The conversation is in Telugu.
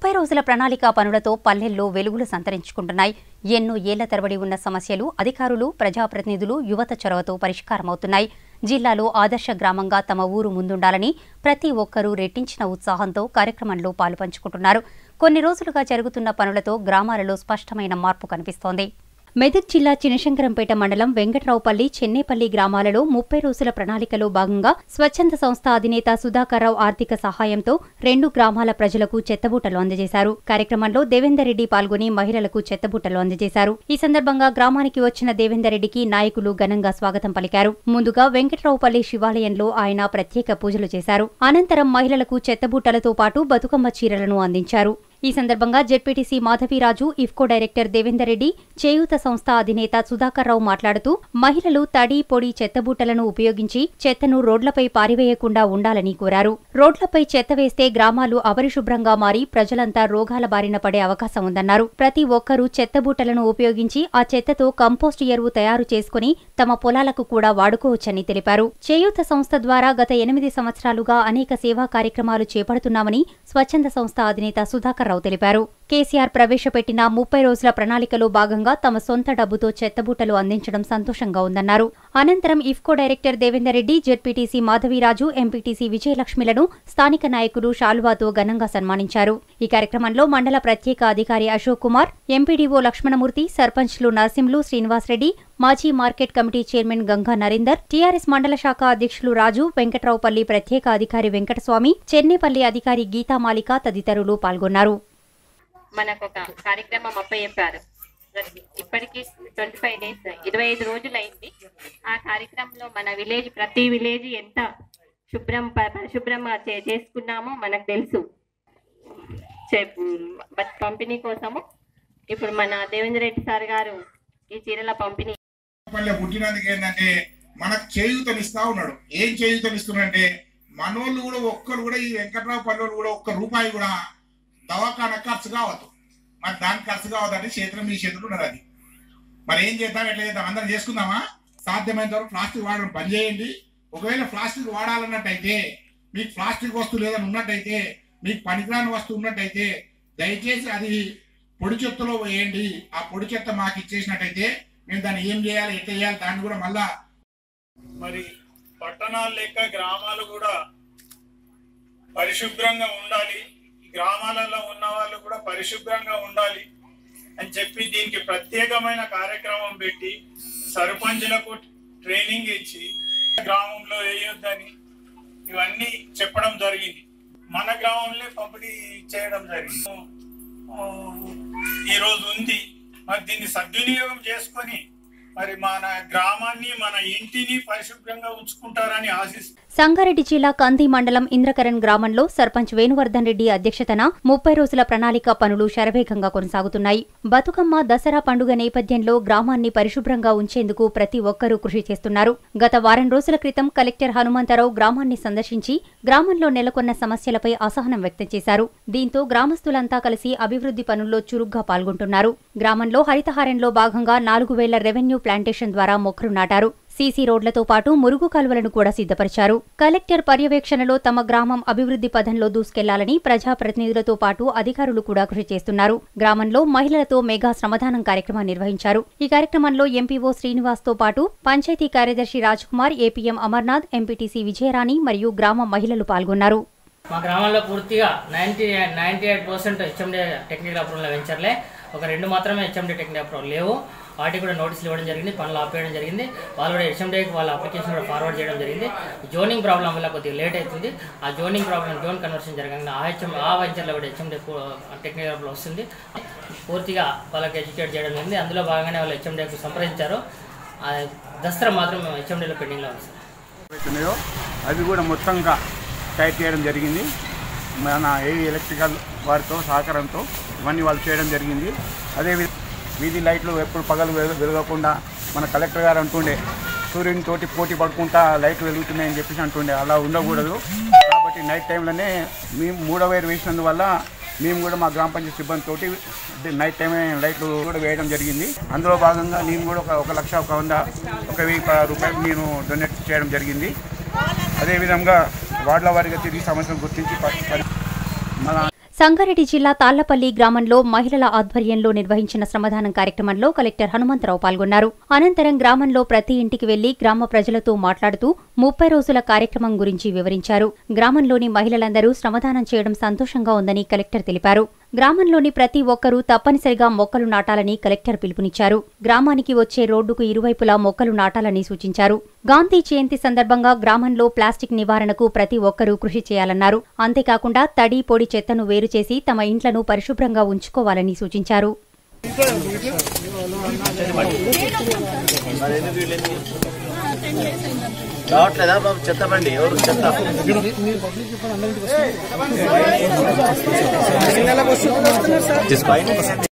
ముప్పై రోజుల ప్రణాళిక పనులతో పల్లెల్లో వెలుగులు సంతరించుకుంటున్నాయి ఎన్నో ఏళ్ల తరబడి ఉన్న సమస్యలు అధికారులు ప్రజాప్రతినిధులు యువత చొరవతో పరిష్కారమవుతున్నాయి జిల్లాలో ఆదర్శ గ్రామంగా తమ ఊరు ముందుండాలని ప్రతి ఒక్కరూ రెట్టించిన ఉత్సాహంతో కార్యక్రమంలో పాలుపంచుకుంటున్నారు కొన్ని రోజులుగా జరుగుతున్న పనులతో గ్రామాలలో స్పష్టమైన మార్పు కనిపిస్తోంది మెదక్ జిల్లా చినశంకరంపేట మండలం వెంకట్రావుపల్లి చెన్నేపల్లి గ్రామాలలో ముప్పై రోజుల ప్రణాళికలో భాగంగా స్వచ్ఛంద సంస్థ అధినేత సుధాకర్రావు ఆర్థిక సహాయంతో రెండు గ్రామాల ప్రజలకు చెత్తబుట్టలు అందజేశారు కార్యక్రమంలో దేవేందర్ రెడ్డి పాల్గొని మహిళలకు చెత్తబుట్టలు అందజేశారు ఈ సందర్భంగా గ్రామానికి వచ్చిన దేవేందర్ రెడ్డికి నాయకులు ఘనంగా స్వాగతం పలికారు ముందుగా వెంకట్రావుపల్లి శివాలయంలో ఆయన ప్రత్యేక పూజలు చేశారు అనంతరం మహిళలకు చెత్తబుట్టలతో పాటు బతుకమ్మ చీరలను అందించారు ఈ సందర్భంగా జెడ్పీటీసీ మాధవిరాజు ఇఫ్కో డైరెక్టర్ దేవేందర్ రెడ్డి చేయూత సంస్థ అధినేత సుధాకర్ రావు మాట్లాడుతూ మహిళలు తడి పొడి చెత్తబుట్టలను ఉపయోగించి చెత్తను రోడ్లపై పారివేయకుండా ఉండాలని కోరారు రోడ్లపై చెత్త వేస్తే గ్రామాలు అపరిశుభ్రంగా మారి ప్రజలంతా రోగాల బారిన పడే అవకాశం ఉందన్నారు ప్రతి ఒక్కరూ చెత్తబుట్టలను ఉపయోగించి ఆ చెత్తతో కంపోస్ట్ ఎరువు తయారు చేసుకుని తమ పొలాలకు కూడా వాడుకోవచ్చని తెలిపారు చేయూత సంస్థ ద్వారా గత ఎనిమిది సంవత్సరాలుగా అనేక సేవా కార్యక్రమాలు చేపడుతున్నామని స్వచ్ఛంద సంస్థ అధినేత సుధాకర్ రావు తెలిపారు కేసీఆర్ ప్రవేశపెట్టిన ముప్పై రోజుల ప్రణాళికలో భాగంగా తమ సొంత డబ్బుతో చెత్తబుట్టలు అందించడం సంతోషంగా ఉందన్నారు అనంతరం IFFCO director Devender Reddy ZPTC Madhaviraju MPTC విజయలక్ష్మిలను స్థానిక నాయకులు షాల్వాతో ఘనంగా సన్మానించారు ఈ కార్యక్రమంలో మండల ప్రత్యేక అధికారి అశోక్ కుమార్ ఎంపీడీఓ లక్ష్మణమూర్తి సర్పంచ్లు నరసింహులు శ్రీనివాసరెడ్డి మాజీ market committee chairman Ganga Narender TRS మండల శాఖ అధ్యక్షులు రాజు వెంకట్రావుపల్లి ప్రత్యేక అధికారి వెంకటస్వామి చెన్నేపల్లి అధికారి గీతామాలిక తదితరులు పాల్గొన్నారు మనకు ఒక కార్యక్రమం అప్పచెప్పారు ఇప్పటికి ట్వంటీ ఫైవ్ డేస్ ఇరవై ఐదు రోజులు అయింది ఆ కార్యక్రమంలో మన విలేజ్ ప్రతి విలేజ్ ఎంత శుభ్రం ప- పరిశుభ్రం చే- చేసుకున్నామో మనకు తెలుసు చెప్- బట్ పంపిణీ కోసము ఇప్పుడు మన దేవేంద్ర రెడ్డి సార్ గారు ఈ చీరల పంపిణీ పల్లె పుట్టినందుకు ఏంటంటే మనకు చేయూతనిస్తా ఉన్నాడు ఏం చేయూతనిస్తున్నాడంటే మనోళ్ళు కూడా ఒక్కరు కూడా ఈ వెంకట్రావు పల్లెలు కూడా ఒక్క రూపాయి కూడా దవాఖాన ఖర్చు కావద్దు మరి దానికి ఖర్చు కావద్దంటే చేతులు మీ చేతులు ఉన్నది అది మరి ఏం చేద్దాం ఎట్లా చేద్దాం అందరం చేసుకుందామా సాధ్యమైనంత వరకు ప్లాస్టిక్ వాడడం బంద్ చేయండి ఒకవేళ ప్లాస్టిక్ వాడాలన్నట్టయితే మీకు ప్లాస్టిక్ వస్తువు లేదని ఉన్నట్టయితే మీకు పనికిరాని వస్తువు ఉన్నట్టయితే దయచేసి అది పొడి చెత్తలో వేయండి ఆ పొడి చెత్త మాకు ఇచ్చేసినట్టయితే మేము దాన్ని ఏం చేయాలి ఎట్లా చేయాలి దాన్ని కూడా మళ్ళా మరి పట్టణాలు లెక్క గ్రామాలు కూడా పరిశుభ్రంగా ఉండాలి గ్రామాలలో ఉన్న వాళ్ళు కూడా పరిశుభ్రంగా ఉండాలి అని చెప్పి దీనికి ప్రత్యేకమైన కార్యక్రమం పెట్టి సర్పంచులకు ట్రైనింగ్ ఇచ్చి గ్రామంలో వేయొద్దని ఇవన్నీ చెప్పడం జరిగింది మన గ్రామంలో పంపిణీ చేయడం జరిగింది ఆ, ఈ రోజు ఉంది మరి దీన్ని సద్వినియోగం చేసుకొని మరి మన గ్రామాన్ని మన ఇంటిని పరిశుభ్రంగా ఉంచుకుంటారని ఆశిస్తున్నాను సంగారెడ్డి జిల్లా కంది మండలం ఇంద్రకరణ్ గ్రామంలో సర్పంచ్ వేణువర్ధన్ రెడ్డి అధ్యక్షతన ముప్పై రోజుల ప్రణాళిక పనులు శరవేగంగా కొనసాగుతున్నాయి బతుకమ్మ దసరా పండుగ నేపథ్యంలో గ్రామాన్ని పరిశుభ్రంగా ఉంచేందుకు ప్రతి ఒక్కరూ కృషి చేస్తున్నారు గత వారం రోజుల క్రితం కలెక్టర్ హనుమంతరావు గ్రామాన్ని సందర్శించి గ్రామంలో నెలకొన్న సమస్యలపై అసహనం వ్యక్తం చేశారు దీంతో గ్రామస్తులంతా కలిసి అభివృద్ధి పనుల్లో చురుగ్గా పాల్గొంటున్నారు గ్రామంలో హరితహారంలో భాగంగా నాలుగు వేల రెవెన్యూ ప్లాంటేషన్ ద్వారా మొక్కలు నాటారు సీసీ రోడ్లతో పాటు మురుగు కాలువలను కూడా సిద్ధపరిచారు కలెక్టర్ పర్యవేక్షణలో తమ గ్రామం అభివృద్ధి పథంలో దూసుకెళ్లాలని ప్రజాప్రతినిధులతో పాటు అధికారులు కూడా కృషి చేస్తున్నారు గ్రామంలో మహిళలతో మెగా శ్రమదానం కార్యక్రమాన్ని నిర్వహించారు ఈ కార్యక్రమంలో ఎంపీఓ శ్రీనివాస్ తో పాటు పంచాయతీ కార్యదర్శి కుమార్ ఏపీఎం అమర్నాథ్ ఎంపీటీసీ విజయరాణి మరియు గ్రామ మహిళలు పాల్గొన్నారు మా గ్రామంలో పూర్తిగా ninety ninety eight percent HMD technical approval వెంచర్లే ఒక రెండు మాత్రమే హెచ్ఎండి టెక్నికల్ అప్రూవల్ లేవు వాటికి కూడా నోటీసులు ఇవ్వడం జరిగింది పనులు ఆపేయడం జరిగింది వాళ్ళు కూడా హెచ్ఎండికి వాళ్ళ అప్లికేషన్ కూడా ఫార్వర్డ్ చేయడం జరిగింది జోనింగ్ ప్రాబ్లం వల్ల కొద్దిగా లేట్ అవుతుంది ఆ జోనింగ్ ప్రాబ్లం జోన్ కన్వర్షన్ జరగంగా ఆ హెచ్ఎం ఆ వెంచర్లో కూడా హెచ్ఎండి టెక్నికల్ అప్రూవల్ వస్తుంది పూర్తిగా వాళ్ళకి ఎడ్యుకేట్ చేయడం జరిగింది అందులో భాగంగానే వాళ్ళు హెచ్ఎండికి సంప్రదించారు ఆ దసరా మాత్రం హెచ్ఎండిలో పెండింగ్లో ఉంది సార్ ఉన్నాయో అవి కూడా మొత్తంగా టైట్ చేయడం జరిగింది మన ఏ ఎలక్ట్రికల్ వారితో సహకారంతో ఇవన్నీ వాళ్ళు చేయడం జరిగింది అదే వి- వీధి లైట్లు ఎప్పుడు పగలు వెలు- వెలగకుండా మన కలెక్టర్ గారు అంటుండే సూర్యుని తోటి పోటీ పడుకుంటా లైట్లు వెలుగుతున్నాయని చెప్పేసి అంటుండే అలా ఉండకూడదు కాబట్టి నైట్ టైంలోనే మేము మూడో వైర్ వేసినందువల్ల మేము కూడా మా గ్రామ పంచాయతీ సిబ్బంది తోటి నైట్ టైమే లైట్లు కూడా వేయడం జరిగింది అందులో భాగంగా నేను కూడా ఒక ఒక లక్ష ఒక వంద ఒక వెయ్యి ప- రూపాయలు నేను డొనేట్ చేయడం జరిగింది అదేవిధంగా వార్డుల వారిగా తిరిగి సమస్యను గుర్తించి ప- పరి- మన సంగారెడ్డి జిల్లా తాళ్లపల్లి గ్రామంలో మహిళల ఆధ్వర్యంలో నిర్వహించిన శ్రమదానం కార్యక్రమంలో కలెక్టర్ హనుమంతరావు పాల్గొన్నారు అనంతరం గ్రామంలో ప్రతి ఇంటికి వెళ్లి గ్రామ ప్రజలతో మాట్లాడుతూ ముప్పై రోజుల కార్యక్రమం గురించి వివరించారు గ్రామంలోని మహిళలందరూ శ్రమదానం చేయడం సంతోషంగా ఉందని కలెక్టర్ తెలిపారు గ్రామంలోని ప్రతి ఒక్కరూ తప్పనిసరిగా మొక్కలు నాటాలని కలెక్టర్ పిలుపునిచ్చారు గ్రామానికి వచ్చే రోడ్డుకు ఇరువైపులా మొక్కలు నాటాలని సూచించారు గాంధీ జయంతి సందర్భంగా గ్రామంలో ప్లాస్టిక్ నివారణకు ప్రతి ఒక్కరూ కృషి చేయాలన్నారు అంతేకాకుండా తడి పొడి చెత్తను వేరు చేసి తమ ఇంట్లను పరిశుభ్రంగా ఉంచుకోవాలని సూచించారు రావట్లేదా బాబు చెత్త బండి ఎవరు చెత్త తీసుకో